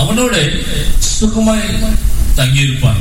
அவனோட சுகமாய் தங்கியிருப்பான்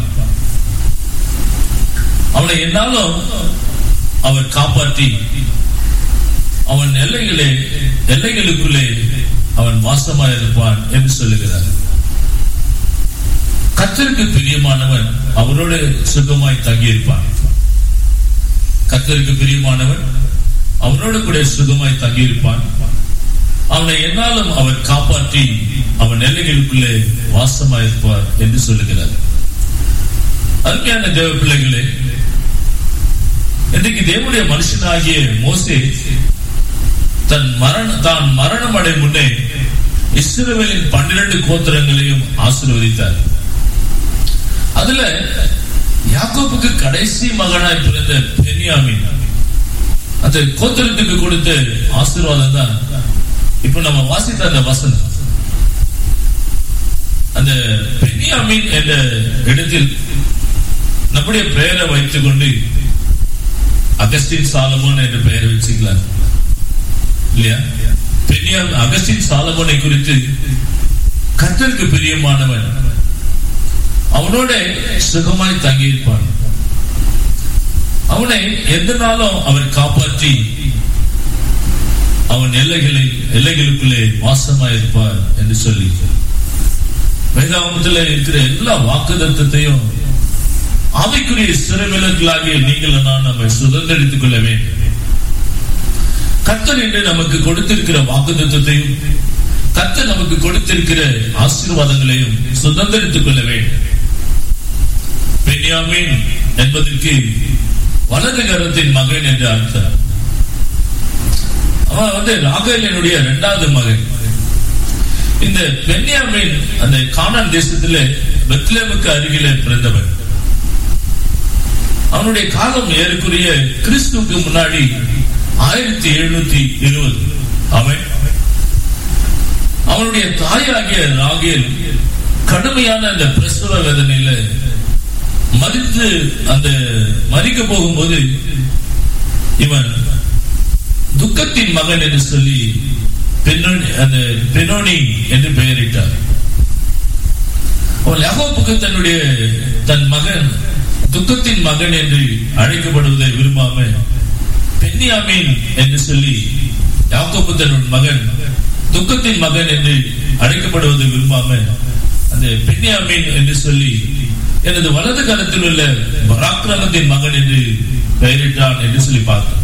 அவனை என்னாலும் அவர் காப்பாற்றி அவன் எல்லைகளே எல்லைகளுக்குள்ளே அவன் வாசமாய் இருப்பான் என்று சொல்லுகிறார் கத்தருக்கு பிரியமானவன் அவரோட சுகமாய் தங்கியிருப்பான் கத்தருக்கு பிரியமானவன் அவனோடு கூட சுகமாய் தங்கியிருப்பான் அவனை என்னாலும் அவர் காப்பாற்றி அவன் எல்லைகளுக்குள்ளே வாசமாயிருப்பார் என்று சொல்லுகிறார் அருமையான தேவ பிள்ளைகளே இன்றைக்கு தேவனுடைய மனுஷனாகிய மோசே தன் மரண தான் மரணம் அடை முன்னே இஸ்ரவேலின் பன்னிரண்டு கோத்திரங்களையும் ஆசீர்வதித்தார் அதுல யாக்கோப்புக்கு கடைசி மகனாய் பிறந்த பெனியாமின் அந்த கோத்திரத்துக்கு கொடுத்த ஆசீர்வாதம் தான் இப்ப நம்ம வாசித்த அந்த வசனம் அந்த பெனியாமின் என்ற இடத்தில் நம்முடைய பெயரை வைத்துக் கொண்டு அகஸ்டின் சாலமோன் என்ற பெயரை வச்சுக்கலாம் இல்லையா பெரியா அகஸ்டின் சாலமோனை குறித்து கர்த்தருக்கு பிரியமானவன் அவனோட சுகமாய் தங்கியிருப்பான் அவனை எந்த நாளும் அவர் காப்பாற்றி அவன் எல்லைகளை எல்லைகளுக்குள்ளே வாசமாயிருப்பார் என்று சொல்லி வேதாகமத்தில் இருக்கிற எல்லா வாக்குதத்தையும் அவைக்குரிய சிறவிலர்களாகிய நீங்கள் நான் நம்மை சுதந்திரித்துக் கொள்ள வேண்டும் கர்த்தர் என்று நமக்கு கொடுத்திருக்கிற வாக்குதத்தையும் கர்த்தர் நமக்கு கொடுத்திருக்கிற ஆசீர்வாதங்களையும் சுதந்திரித்துக் கொள்ள வேண்டும் பென்யாமின் என்பதற்கு வலது கரத்தின் மகன் என்று அர்த்தம் அவன் வந்து ராகேலினுடைய இரண்டாவது மகன் இந்த பென்யாமின் அந்த கானான் தேசத்திலே பெத்லேமுக்கு அருகிலே பிறந்தவன் அவனுடைய காலம் ஏறக்குரிய கிறிஸ்துவுக்கு முன்னாடி ஆயிரத்தி எழுநூத்தி இருபது அவன் அவனுடைய தாயாகிய ராகேல் கடுமையான அந்த பிரசவ வேதனையில மறித்து அந்த மறிக்க போகும்போது இவன் துக்கத்தின் மகன் என்று சொல்லி பெண்ணோனி அந்த பெனோனி என்று பெயரிட்டார் அவன் யாகோப்புக்கு தன்னுடைய தன் மகன் துக்கத்தின் மகன் என்று அழைக்கப்படுவதை விரும்பாம பென்னியாமீன் என்று சொல்லி யாக்கோப்பு தன்னுடைய மகன் துக்கத்தின் மகன் என்று அழைக்கப்படுவதை விரும்பாம அந்த பென்னியாமீன் என்று சொல்லி எனது வலது கரத்தில் உள்ள பராக்கிரமத்தின் மகன் என்று பெயரிட்டான் என்று சொல்லி பார்க்கிறான்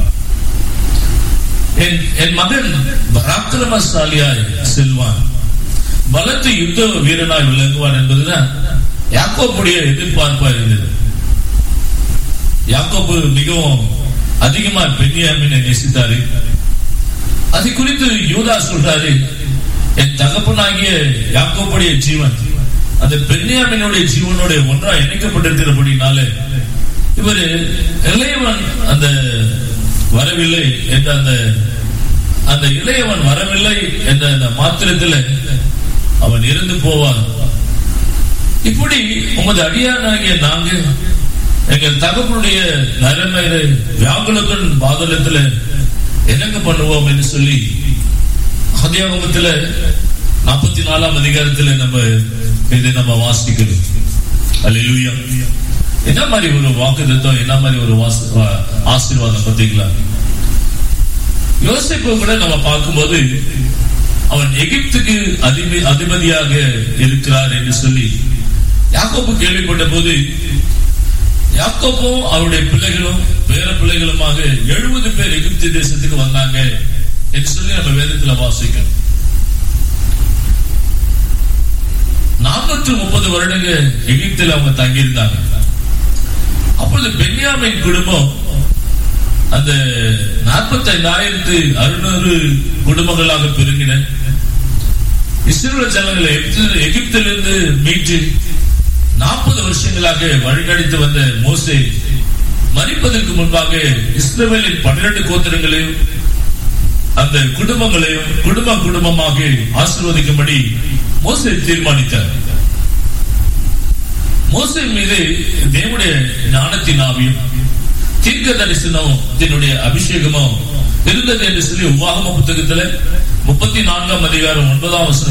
என் மகன் பராக்கிரமசாலியாய் செல்வான் பலத்து யுத்த வீரனாய் விளங்குவான் என்பதுதான் யாக்கோப்புடைய எதிர்பார்ப்பா இருந்தது யாக்கோப்பு மிகவும் அதிகமா பெண்ணியாமினை நேசித்தாரு அது குறித்து யூதா சொல்றாரு என் தகப்பனாகிய யாக்கோப்புடைய ஜீவன் அந்த பெண்ணியாமினுடைய ஜீவனோட ஒன்றா இணைக்கப்பட்டிருக்கிறபடினால இவர் இளையவன் அந்த வரவில்லை என்ற அந்த அந்த இளையவன் வரவில்லை என்ற அந்த மாத்திரத்தில் அவன் இருந்து போவான் இப்படி உமது அடியானாகிய நாங்க எங்கள் தகப்பனுடைய நரமேற வியாகுலத்தின் பாதலத்துல என்னங்க பண்ணுவோம் என்று சொல்லி ஆதியாகமத்துல நாற்பத்தி நாலாம் அதிகாரத்துல நம்ம இதை நம்ம வாசிக்கிறோம் அல்லேலூயா என்ன மாதிரி ஒரு வாக்குத்தம் என்ன மாதிரி ஒரு ஆசீர்வாதம் பார்த்தீங்களா யோசிப்பை கூட நம்ம பார்க்கும்போது அவன் எகிப்துக்கு அதிபதி அதிபதியாக இருக்கிறார் என்று சொல்லி யாக்கோப்பு கேள்விப்பட்ட போது யாக்கோப்பும் அவருடைய பிள்ளைகளும் பேர பிள்ளைகளுமாக எழுபது பேர் எகிப்து தேசத்துக்கு வந்தாங்க என்று சொல்லி நம்ம வேதத்துல வாசிக்கிறோம் நானூற்று முப்பது வருடங்கள் எகிப்தில் அவங்க தங்கியிருந்தாங்க அப்பொழுது பென்யாமின் குடும்பம் அந்த நாற்பத்தி ஐந்தாயிரத்து அறுநூறு குடும்பங்களாக பெருங்கின இஸ்ரேல் ஜனங்களை எகிப்திலிருந்து மீட்டு நாற்பது வருஷங்களாக வழிநடத்தி வந்த மோசே மறிப்பதற்கு முன்பாக இஸ்ரேலின் பன்னிரண்டு கோத்திரங்களையும் அந்த குடும்பங்களையும் குடும்ப குடும்பமாக ஆசிர்வதிக்கும்படி மோசே தீர்மானித்தார் மோசே மீது தேவனுடைய ஞானத்தின் ஆவியும் தீர்க்க தரிசனத்தினுடைய அபிஷேகமும் இருந்தது என்று சொல்லி உபாகம புத்தகத்துல முப்பத்தி நான்காம் அதிகாரம் ஒன்பதாம் வசனம்